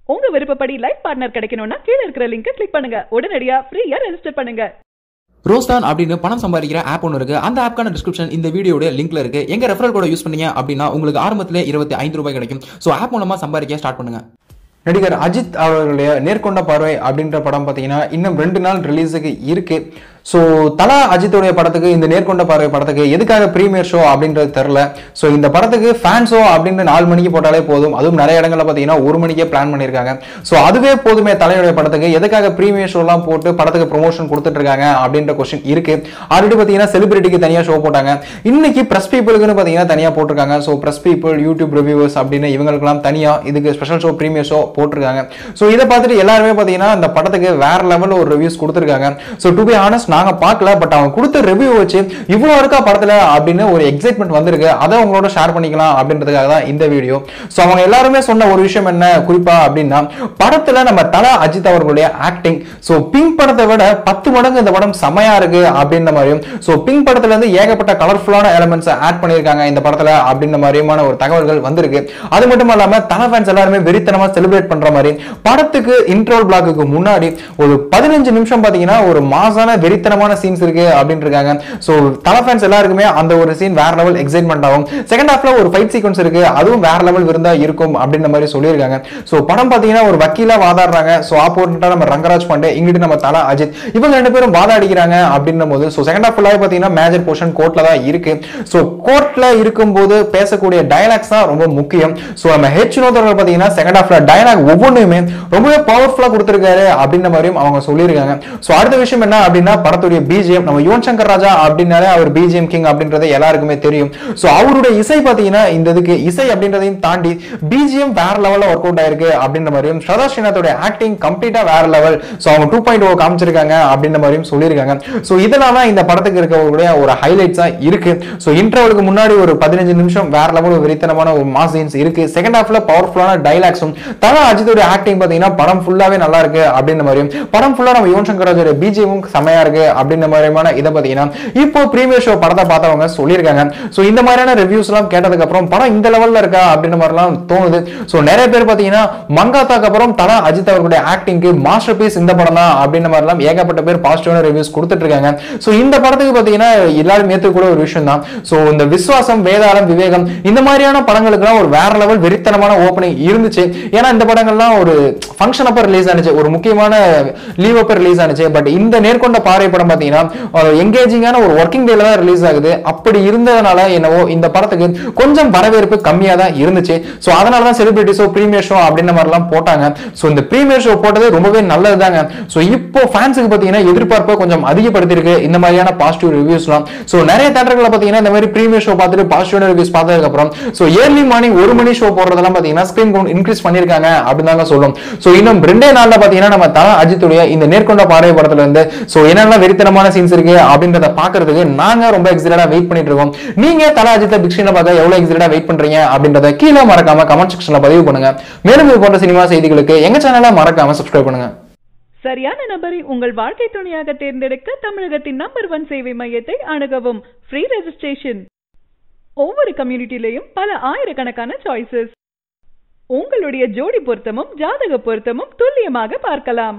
உங்க விருப்பப்படி life partner கிடைக்கணும்னா கீழ இருக்கிற லிங்கை கிளிக் பண்ணுங்க உடனடியா ஃப்ரீயா ரெஜிஸ்டர் பண்ணுங்க ரோஸ்தான் அப்படின்னு பணம் சம்பாதிக்கிற ஆப் ஒன்று இருக்கு அந்த ஆப்க்கான டிஸ்கிரிப்ஷன் இந்த வீடியோட லிங்க்ல இருக்கு எங்க ரெஃபரல் கோட யூஸ் பண்ணீங்க அப்படின்னா உங்களுக்கு ஆரம்பத்துல இருபத்தி ஐந்து ரூபாய் கிடைக்கும் ஸோ ஆப் மூலமா சம்பாதிக்க ஸ்டார்ட் பண்ணுங்க நடிகர் அஜித் அவர்களுடைய நேர்கொண்ட பார்வை அப்படின்ற படம் பார்த்தீங்கன்னா இன்னும் ரெண்டு நாள் ரிலீஸுக்கு இருக்கு ஸோ தலா அஜித்துடைய படத்துக்கு இந்த நேர்கொண்ட பார்வை படத்துக்கு எதுக்காக ப்ரீமியர் ஷோ அப்படின்றது தெரில ஸோ இந்த படத்துக்கு ஃபேன் ஷோ அப்படின்னு நாலு மணிக்கு போட்டாலே போதும் அதுவும் நிறைய இடங்கள்ல பார்த்தீங்கன்னா ஒரு மணிக்கே பிளான் பண்ணியிருக்காங்க ஸோ அதுவே போதுமே தலையுடைய படத்துக்கு எதுக்காக ப்ரீமியர் ஷோலாம் போட்டு படத்துக்கு ப்ரொமோஷன் கொடுத்துட்டு இருக்காங்க அப்படின்ற கொஸ்டின் இருக்கு ஆல்ரெடி பார்த்தீங்கன்னா செலிபிரிட்டிக்கு தனியாக ஷோ போட்டாங்க இன்னைக்கு ப்ரெஸ் பீப்புளுக்குன்னு பார்த்தீங்கன்னா தனியாக போட்டிருக்காங்க so press people YouTube reviewers அப்படின்னு இவங்களுக்குலாம் தனியாக இதுக்கு ஸ்பெஷல் ஷோ ப்ரீமியர் ஷோ போட்டிருக்காங்க ஸோ இதை பார்த்துட்டு எல்லாருமே பார்த்தீங்கன்னா அந்த படத்துக்கு வேற லெவலில் ஒரு ரிவ்யூஸ் கொடுத்துருக்காங்க ஸோ டு பி ஆனஸ்ட் நாங்கள் பார்க்கல பட் அவங்க கொடுத்த ரிவ்யூ வச்சு இவ்வளோ இருக்கா படத்தில் அப்படின்னு ஒரு எக்ஸைட்மெண்ட் வந்திருக்கு அதை உங்களோட ஷேர் பண்ணிக்கலாம் அப்படின்றதுக்காக தான் இந்த வீடியோ ஸோ அவங்க எல்லாருமே சொன்ன ஒரு விஷயம் என்ன குறிப்பா அப்படின்னா படத்தில் நம்ம தலா அஜித் அவர்களுடைய ஆக்டிங் ஸோ பிங்க் படத்தை விட பத்து மடங்கு இந்த படம் செமையா இருக்கு அப்படின்ற மாதிரியும் ஸோ பிங்க் படத்துல இருந்து ஏகப்பட்ட கலர்ஃபுல்லான எலமெண்ட்ஸ் ஆட் பண்ணியிருக்காங்க இந்த படத்துல அப்படின்ற மாதிரியுமான ஒரு தகவல்கள் வந்திருக்கு அது மட்டும் இல்லாம தல ஃபேன்ஸ் எல்லாருமே வெறித்தனமா செலிப்ரேட் பண்ற மாதிரி படத்துக்கு இன்ட்ரோல் பிளாக்குக்கு முன்னாடி ஒரு பதினஞ்சு நிமிஷம் பாத்தீங்கன்னா ஒரு மாசான வெறித்தனமான சீன்ஸ் இருக்கு அப்படின்னு இருக்காங்க ஸோ தல ஃபேன்ஸ் எல்லாருக்குமே அந்த ஒரு சீன் வேற லெவல் எக்ஸைட்மெண்ட் ஆகும் செகண்ட் ஹாஃப்ல ஒரு ஃபைட் சீக்வன்ஸ் இருக்கு அதுவும் வேற லெவல் விருந்தா இருக்கும் அப்படின்ற மாதிரி சொல்லியிருக்காங்க ஸோ படம் பாத்தீங்கன்னா ஒரு வக்கீலா வாதாடுறாங்க ஸோ ஆப்போனண்டா நம்ம ரங்கராஜ் பாண்டே இங்கிட்டு நம்ம தலா அஜித் இவங்க ரெண்டு பேரும் வாதாடிக்கிறாங்க அப்படின்னும் போது ஸோ செகண்ட் ஹாஃப் ஃபுல்லாக பார்த்தீங்கன்னா மேஜர் போர்ஷன் கோர்ட்ல தான் இருக்கு ஸோ கோர்ட்ல இருக்கும்போது பேசக்கூடிய டயலாக்ஸ் தான் ரொம்ப முக்கியம் ஸோ நம்ம ஹெச் நோதர்கள் பார்த்தீங்கன்னா செகண்ட் ஹாஃப்ல டயலாக் ஒவ்வொன்றுமே ரொம்பவே பவர்ஃபுல்லாக கொடுத்துருக்காரு அப்படின்ற மாதிரியும் அவங்க சொல்லியிருக்காங்க ஸோ அடுத்த விஷயம் என்ன அப்படின்னா படத்துடைய பிஜிஎம் நம்ம யுவன் சங்கர் ராஜா அப்படின்னாலே அவர் பிஜிஎம் கிங் அப்படின்றது எல்லாருக்குமே தெரியும் ஸோ அவருடைய இசை பார்த்தீங்கன்னா இந்த இதுக்கு இசை அப்படின்றதையும் தாண்டி பிஜிஎம் வேற லெவலில் ஒர்க் அவுட் ஆயிருக்கு அப்படின்ற மாதிரியும் ஸ்ரதா ஸ்ரீநாத்தோட ஆக்டிங் கம்ப்ளீட்டா வேற லெவல் ஸோ அவங்க டூ பாயிண்ட் ஓ காமிச்சிருக்காங்க அப்படின்ற மாதிரியும் சொல்லியிருக்காங்க ஸோ இதெல்லாம் தான் இந்த படத்துக்கு இருக்கக்கூடிய ஒரு ஹைலைட்ஸா இருக்கு ஸோ இன்டர்வலுக்கு முன்னாடி ஒரு பதினஞ்சு நிமிஷம் வேற லெவல் வெறித்தனமான ஒரு மாஸ் சீன்ஸ் இருக்கு செகண்ட் ஹாஃப்ல பவர்ஃபுல்லான டைலாக்ஸும் தலா அஜித்தோட ஆக்டிங் பார்த்தீங்கன்னா படம் ஃபுல்லாவே நல்லா இருக்கு அப்படின்ற மாதிரியும் படம் ஃபுல்லா நம்ம யுவன் சங்கர் ராஜோட பிஜிஎமும் செமையா இருக்கு அப்படின்ற மாதிரியான இதை பார்த்தீங்கன்னா இப்போ ப்ரீமியர் ஷோ படத்தை பார்த்தவங்க சொல்லியிருக்காங்க ஸோ இந்த மாதிரியான ரிவ்யூஸ் எல்லாம் கேட்டதுக்கு அப்புறம் படம் இந்த லெவல்ல இருக்கா அப்படின்ற மாதிரிலாம் தோணுது ஸோ நிறைய பேர் பார்த்தீங்கன்னா மங்காத்தாக்கு அப்புறம் தலா அஜித் அவர்களுடைய ஆக்டிங்க்கு மாஸ்டர் பீஸ் இந்த படம் தான் அப்படின்ற மாதிரிலாம் ஏகப்பட்ட பேர் பாசிட்டிவான ரிவ்யூஸ் கொடுத்துட்டு இருக்காங்க ஸோ இந்த படத்துக்கு பார்த்தீங்கன்னா எல்லாரும் ஏற்றுக்கூட ஒரு விஷயம் தான் ஸோ இந்த விஸ்வாசம் வேதாளம் விவேகம் இந்த மாதிரியான படங்களுக்குலாம் ஒரு வேற லெவல் வெறித்தனமான ஓப்பனிங் இருந்துச்சு ஏன்னா இந்த படங்கள்லாம் ஒரு ஃபங்க்ஷன் அப்போ ரிலீஸ் ஆனிச்சு ஒரு முக்கியமான லீவ் அப்போ ரிலீஸ் ஆனிச்சு பட் இந்த நேர்கொண்ட பாறை படம் பார்த்தீங்கன்னா எங்கேஜிங்கான ஒரு ஒர்க்கிங் டேல தான் ரிலீஸ் ஆகுது அப்படி இருந்ததுனால என்னவோ இந்த படத்துக்கு கொஞ்சம் வரவேற்பு கம்மியாக தான் இருந்துச்சு ஸோ அதனால தான் செலிபிரிட்டி ஷோ ப்ரீமியர் ஷோ அப்படின்ற மாதிரிலாம் போட்டாங்க ஸோ இந்த ப்ரீமியர் ஷோ போட்டது ரொம்பவே நல்லது தாங்க ஸோ இப்போ ஃபேன்ஸுக்கு பார்த்தீங்கன்னா எதிர்பார்ப்பை கொஞ்சம் அதிகப்படுத்திருக்கு இந்த மாதிரியான பாசிட்டிவ் ரிவ்யூஸ்லாம் ஸோ நிறைய தேட்டர்களில் பார்த்தீங்கன்னா இந்த மாதிரி ப்ரீமியர் ஷோ பார்த்துட்டு பாசிட்டிவான ரிவ்யூஸ் பார்த்ததுக்கு அப்புறம் ஸோ ஏர்லி மார்னிங் ஒரு மணி ஷோ போடுறதெல்லாம் பார்த்தீங்கன்னா ஸ்க்ரீன் கவுண்ட் இன்க்ரீஸ் பண்ணியிருக்காங்க அப்படின்னு தாங்க சொல்லும் ஸோ இன்னும் ரெண்டே நாளில் பார்த்தீங்கன்னா நம்ம தலா அஜித்துடைய இந்த நேர்கொண்ட பார்வை படத்துல இருந்து ஸோ என்னென்ன வெறித்தனமான சீன்ஸ் இருக்கு அப்படின்றத பார்க்கறதுக்கு நாங்க ரொம்ப எக்ஸைட்டடா வெயிட் பண்ணிட்டு இருக்கோம் நீங்க தலா அஜித்தை பிக் ஸ்கிரீனை பார்க்க எவ்வளவு எக்ஸைட்டடா வெயிட் பண்றீங்க அப்படின்றத கீழே மறக்காம கமெண்ட் செக்ஷன்ல பதிவு பண்ணுங்க மேலும் இது போன்ற சினிமா செய்திகளுக்கு எங்க சேனலை மறக்காம சப்ஸ்கிரைப் பண்ணுங்க சரியான நபரை உங்கள் வாழ்க்கை துணையாக தேர்ந்தெடுக்க தமிழகத்தின் நம்பர் ஒன் சேவை மையத்தை அணுகவும் ஃப்ரீ ரெஜிஸ்ட்ரேஷன் ஒவ்வொரு கம்யூனிட்டிலையும் பல ஆயிரக்கணக்கான சாய்ஸஸ் உங்களுடைய ஜோடி பொருத்தமும் ஜாதக பொருத்தமும் துல்லியமாக பார்க்கலாம்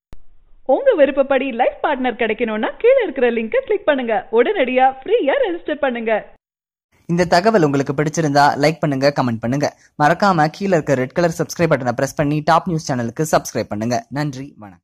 உங்க விருப்பப்படி லைஃப் பார்ட்னர் கிடைக்கணும்னா கீழ இருக்கிற லிங்கை கிளிக் பண்ணுங்க உடனடியா ஃப்ரீயா ரெஜிஸ்டர் பண்ணுங்க இந்த தகவல் உங்களுக்கு பிடிச்சிருந்தா லைக் பண்ணுங்க கமெண்ட் பண்ணுங்க மறக்காம கீழே இருக்க ரெட் கலர் சப்ஸ்கிரைப் பட்டனை பிரஸ் பண்ணி டாப் நியூஸ் சேனலுக்கு சப்ஸ்கிரைப் பண்ணுங்க நன்றி வணக்கம்